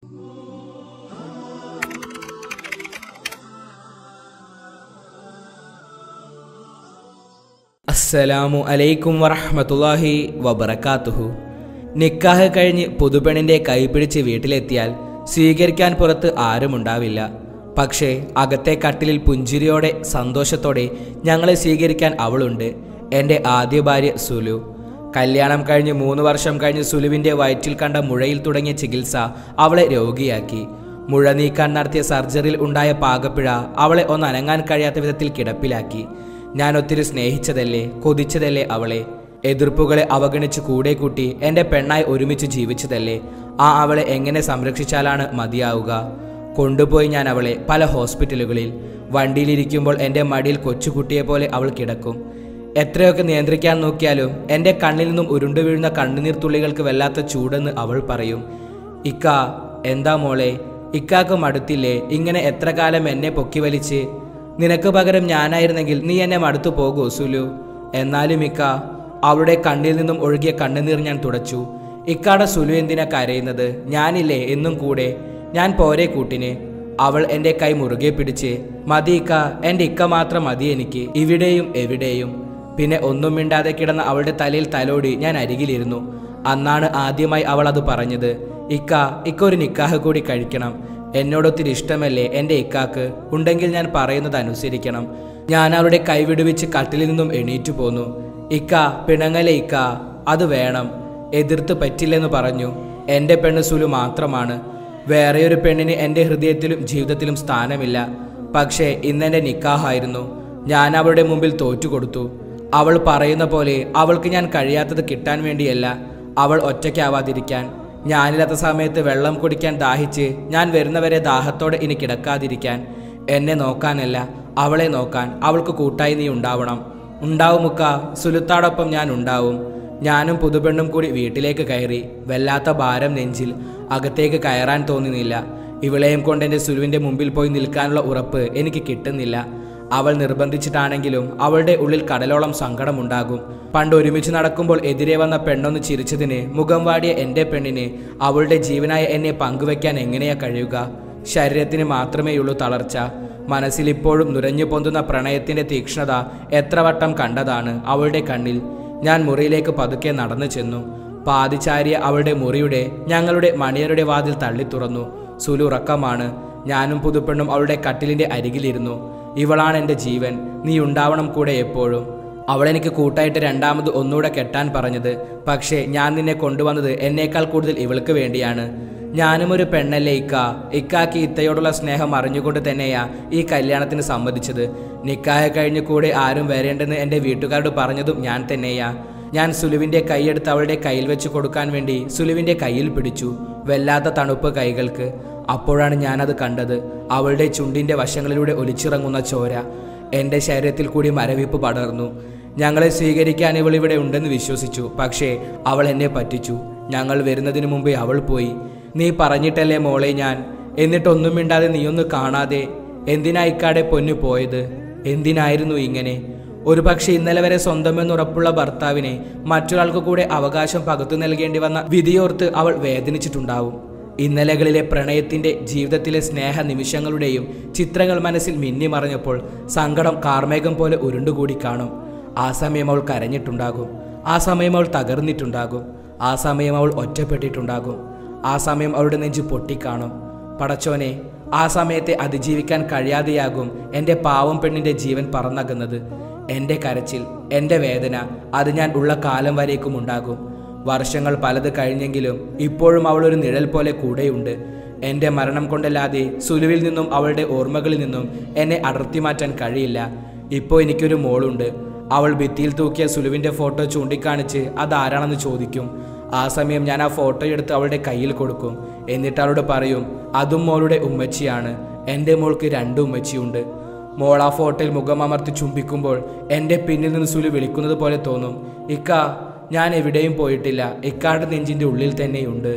അസ്സലാമു അലൈക്കും വറഹ്മത്തുള്ളാഹി വബറകാതുഹു നിക്കാഹ് കഴിഞ്ഞ് പുതുപെണ്ണിന്റെ കൈപിടിച്ച് വീട്ടിലെത്തിയാൽ സ്വീകരിക്കാൻ പുറത്ത് ആരുമുണ്ടാവില്ല പക്ഷേ അകത്തെ കട്ടിലിൽ പുഞ്ചിരിയോടെ സന്തോഷത്തോടെ ഞങ്ങളെ സ്വീകരിക്കാൻ അവളുണ്ട് എൻ്റെ ആദ്യ ഭാര്യ സുലു കല്യാണം കഴിഞ്ഞ് മൂന്ന് വർഷം കഴിഞ്ഞ് സുലുവിൻ്റെ വയറ്റിൽ കണ്ട മുഴയിൽ തുടങ്ങിയ ചികിത്സ അവളെ രോഗിയാക്കി മുഴ നീക്കാൻ നടത്തിയ സർജറിയിൽ ഉണ്ടായ പാകപ്പിഴ അവളെ ഒന്ന് അനങ്ങാൻ കഴിയാത്ത വിധത്തിൽ കിടപ്പിലാക്കി ഞാൻ ഒത്തിരി സ്നേഹിച്ചതല്ലേ കൊതിച്ചതല്ലേ അവളെ എതിർപ്പുകളെ അവഗണിച്ച് കൂടെ കൂട്ടി എൻ്റെ പെണ്ണായി ഒരുമിച്ച് ജീവിച്ചതല്ലേ ആ അവളെ എങ്ങനെ സംരക്ഷിച്ചാലാണ് മതിയാവുക കൊണ്ടുപോയി ഞാൻ അവളെ പല ഹോസ്പിറ്റലുകളിൽ വണ്ടിയിലിരിക്കുമ്പോൾ എൻ്റെ മടിയിൽ കൊച്ചുകുട്ടിയെ പോലെ അവൾ കിടക്കും എത്രയൊക്കെ നിയന്ത്രിക്കാൻ നോക്കിയാലും എൻ്റെ കണ്ണിൽ നിന്നും ഉരുണ്ടു വീഴുന്ന കണ്ണുനീർ തുള്ളികൾക്ക് വല്ലാത്ത ചൂടെന്ന് അവൾ പറയും ഇക്ക എന്താ മോളെ ഇക്കാക്ക് മടുത്തില്ലേ ഇങ്ങനെ എത്ര കാലം എന്നെ പൊക്കി വലിച്ച് നിനക്ക് പകരം ഞാനായിരുന്നെങ്കിൽ നീ എന്നെ മടുത്തു പോകൂ സുലു എന്നാലും ഇക്ക അവളുടെ കണ്ണിൽ നിന്നും ഒഴുകിയ കണ്ണുനീർ ഞാൻ തുടച്ചു ഇക്കാടെ സുലു എന്തിനാ കരയുന്നത് ഞാനില്ലേ എന്നും കൂടെ ഞാൻ പോരെ കൂട്ടിന് അവൾ എൻ്റെ കൈ മുറുകെ പിടിച്ച് മതി ഇക്ക എൻ്റെ ഇക്ക മാത്രം മതി എനിക്ക് ഇവിടെയും എവിടെയും പിന്നെ ഒന്നും മിണ്ടാതെ കിടന്ന അവളുടെ തലയിൽ തലോടി ഞാൻ അരികിലിരുന്നു അന്നാണ് ആദ്യമായി അവൾ അത് പറഞ്ഞത് ഇക്ക ഇക്ക ഒരു നിക്കാഹ് കൂടി കഴിക്കണം എന്നോടൊത്തിരി ഇഷ്ടമല്ലേ എൻ്റെ ഇക്കാക്ക് ഉണ്ടെങ്കിൽ ഞാൻ പറയുന്നത് അനുസരിക്കണം ഞാൻ അവളുടെ കൈവിടുവിച്ച് കട്ടിലിൽ നിന്നും എണീറ്റു പോന്നു ഇക്ക പിണങ്ങലെ ഇക്ക അത് വേണം എതിർത്ത് പറ്റില്ലെന്ന് പറഞ്ഞു എൻ്റെ പെണ്ണ് സുലു മാത്രമാണ് വേറെയൊരു പെണ്ണിന് എൻ്റെ ഹൃദയത്തിലും ജീവിതത്തിലും സ്ഥാനമില്ല പക്ഷേ ഇന്നെൻ്റെ നിക്കാഹായിരുന്നു ഞാൻ അവളുടെ മുമ്പിൽ തോറ്റുകൊടുത്തു അവൾ പറയുന്ന പോലെ അവൾക്ക് ഞാൻ കഴിയാത്തത് കിട്ടാൻ വേണ്ടിയല്ല അവൾ ഒറ്റയ്ക്കാവാതിരിക്കാൻ ഞാനില്ലാത്ത സമയത്ത് വെള്ളം കുടിക്കാൻ ദാഹിച്ച് ഞാൻ വരുന്നവരെ ദാഹത്തോടെ ഇനി കിടക്കാതിരിക്കാൻ എന്നെ നോക്കാനല്ല അവളെ നോക്കാൻ അവൾക്ക് കൂട്ടായി നീ ഉണ്ടാവണം ഉണ്ടാവുമുക്ക സുലുത്താടൊപ്പം ഞാൻ ഉണ്ടാവും ഞാനും പുതുപെണ്ണും കൂടി വീട്ടിലേക്ക് കയറി വല്ലാത്ത ഭാരം നെഞ്ചിൽ അകത്തേക്ക് കയറാൻ തോന്നുന്നില്ല ഇവളെയും കൊണ്ട് എൻ്റെ സുലുവിൻ്റെ മുമ്പിൽ പോയി നിൽക്കാനുള്ള ഉറപ്പ് എനിക്ക് കിട്ടുന്നില്ല അവൾ നിർബന്ധിച്ചിട്ടാണെങ്കിലും അവളുടെ ഉള്ളിൽ കടലോളം സങ്കടമുണ്ടാകും പണ്ട് ഒരുമിച്ച് നടക്കുമ്പോൾ എതിരെ വന്ന പെണ്ണൊന്ന് ചിരിച്ചതിന് മുഖം വാടിയ എൻ്റെ പെണ്ണിന് അവളുടെ ജീവനായ എന്നെ പങ്കുവെക്കാൻ എങ്ങനെയാ കഴിയുക ശരീരത്തിന് മാത്രമേയുള്ളൂ തളർച്ച മനസ്സിൽ ഇപ്പോഴും നുരഞ്ഞു പൊന്തുന്ന പ്രണയത്തിന്റെ തീക്ഷ്ണത എത്ര വട്ടം കണ്ടതാണ് അവളുടെ കണ്ണിൽ ഞാൻ മുറിയിലേക്ക് പതുക്കെ നടന്നു ചെന്നു പാതിചാരിയ അവളുടെ മുറിയുടെ ഞങ്ങളുടെ മണിയരുടെ വാതിൽ തള്ളി തുറന്നു സുലു ഉറക്കമാണ് ഞാനും പുതുപ്പെണ്ണും അവളുടെ കട്ടിലിന്റെ അരികിലിരുന്നു ഇവളാണ് എൻ്റെ ജീവൻ നീ ഉണ്ടാവണം കൂടെ എപ്പോഴും അവളെനിക്ക് കൂട്ടായിട്ട് രണ്ടാമത് ഒന്നുകൂടെ കെട്ടാൻ പറഞ്ഞത് പക്ഷേ ഞാൻ നിന്നെ കൊണ്ടുവന്നത് എന്നേക്കാൾ കൂടുതൽ ഇവൾക്ക് വേണ്ടിയാണ് ഞാനും ഒരു പെണ്ണല്ലേ ഇക്ക ഇക്കാക്ക് ഇത്തയോടുള്ള സ്നേഹം അറിഞ്ഞുകൊണ്ട് തന്നെയാ ഈ കല്യാണത്തിന് സമ്മതിച്ചത് നിക്കാഹ് കഴിഞ്ഞ് കൂടെ ആരും വരേണ്ടെന്ന് എൻ്റെ വീട്ടുകാരോട് പറഞ്ഞതും ഞാൻ തന്നെയാ ഞാൻ സുലുവിൻ്റെ കൈയെടുത്ത് അവളുടെ കയ്യിൽ വെച്ച് കൊടുക്കാൻ വേണ്ടി സുലുവിൻ്റെ കയ്യിൽ പിടിച്ചു വല്ലാത്ത തണുപ്പ് കൈകൾക്ക് അപ്പോഴാണ് ഞാനത് കണ്ടത് അവളുടെ ചുണ്ടിൻ്റെ വശങ്ങളിലൂടെ ഒലിച്ചിറങ്ങുന്ന ചോര എൻ്റെ ശരീരത്തിൽ കൂടി മരവിപ്പ് പടർന്നു ഞങ്ങളെ സ്വീകരിക്കാൻ ഇവൾ ഇവിടെ ഉണ്ടെന്ന് വിശ്വസിച്ചു പക്ഷേ അവൾ എന്നെ പറ്റിച്ചു ഞങ്ങൾ വരുന്നതിന് മുമ്പേ അവൾ പോയി നീ പറഞ്ഞിട്ടല്ലേ മോളെ ഞാൻ എന്നിട്ടൊന്നും മിണ്ടാതെ നീയൊന്ന് കാണാതെ എന്തിനാ ഇക്കാടെ പൊന്നു പോയത് എന്തിനായിരുന്നു ഇങ്ങനെ ഒരുപക്ഷെ ഇന്നലെ വരെ സ്വന്തമെന്നുറപ്പുള്ള ഭർത്താവിനെ മറ്റൊരാൾക്ക് കൂടെ അവകാശം പകുത്തു നൽകേണ്ടി വന്ന വിധിയോർത്ത് അവൾ വേദനിച്ചിട്ടുണ്ടാവും ഇന്നലകളിലെ പ്രണയത്തിന്റെ ജീവിതത്തിലെ സ്നേഹ നിമിഷങ്ങളുടെയും ചിത്രങ്ങൾ മനസ്സിൽ മിന്നിമറഞ്ഞപ്പോൾ സങ്കടം കാർമേഘം പോലെ ഉരുണ്ടുകൂടി കാണും ആ സമയം അവൾ കരഞ്ഞിട്ടുണ്ടാകും ആ സമയം അവൾ തകർന്നിട്ടുണ്ടാകും ആ സമയം അവൾ ഒറ്റപ്പെട്ടിട്ടുണ്ടാകും ആ സമയം അവളുടെ നെഞ്ച് പൊട്ടിക്കാണും പടച്ചോനെ ആ സമയത്തെ അതിജീവിക്കാൻ കഴിയാതെയാകും എൻ്റെ പാവം പെണ്ണിൻ്റെ ജീവൻ പറന്നകുന്നത് എൻ്റെ കരച്ചിൽ എൻ്റെ വേദന അത് ഞാൻ ഉള്ള കാലം വരേക്കും ഉണ്ടാകും വർഷങ്ങൾ പലത് കഴിഞ്ഞെങ്കിലും ഇപ്പോഴും അവൾ ഒരു നിഴൽ പോലെ കൂടെയുണ്ട് എൻ്റെ മരണം കൊണ്ടല്ലാതെ സുലുവിൽ നിന്നും അവളുടെ ഓർമ്മകളിൽ നിന്നും എന്നെ അടർത്തി മാറ്റാൻ കഴിയില്ല ഇപ്പോൾ എനിക്കൊരു മോളുണ്ട് അവൾ ഭിത്തിയിൽ തൂക്കിയ സുലുവിൻ്റെ ഫോട്ടോ ചൂണ്ടിക്കാണിച്ച് അതാരാണെന്ന് ചോദിക്കും ആ സമയം ഞാൻ ആ ഫോട്ടോ എടുത്ത് അവളുടെ കയ്യിൽ കൊടുക്കും എന്നിട്ട് അവളോട് പറയും അതും മോളുടെ ഉമ്മച്ചിയാണ് എൻ്റെ മോൾക്ക് രണ്ട് ഉമ്മച്ചിയുണ്ട് മോൾ ആ ഫോട്ടോയിൽ മുഖമമർത്തി ചുംബിക്കുമ്പോൾ എൻ്റെ പിന്നിൽ നിന്ന് സുലു വിളിക്കുന്നത് പോലെ തോന്നും ഇക്ക ഞാൻ എവിടെയും പോയിട്ടില്ല ഇക്കാട് നെഞ്ചിൻ്റെ ഉള്ളിൽ തന്നെയുണ്ട്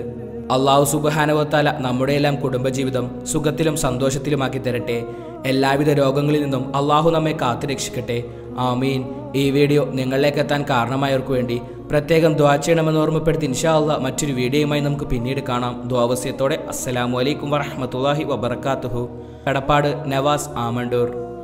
അള്ളാഹു സുബാനവത്താല നമ്മുടെ എല്ലാം കുടുംബജീവിതം സുഖത്തിലും സന്തോഷത്തിലുമാക്കി തരട്ടെ എല്ലാവിധ രോഗങ്ങളിൽ നിന്നും അള്ളാഹു നമ്മെ കാത്തുരക്ഷിക്കട്ടെ ആമീൻ ഈ വീഡിയോ നിങ്ങളിലേക്ക് എത്താൻ കാരണമായവർക്ക് വേണ്ടി പ്രത്യേകം ദ്വാ ചെയ്യണമെന്ന് ഓർമ്മപ്പെടുത്തി ഇൻഷാ അള്ളാഹ് മറ്റൊരു വീഡിയോയുമായി നമുക്ക് പിന്നീട് കാണാം ദ്വാവസ്യത്തോടെ അസ്സലാമു അലൈക്കും വറഹമത്തല്ലാഹി വബർക്കാത്തുഹു കടപ്പാട് നവാസ് ആമണ്ടൂർ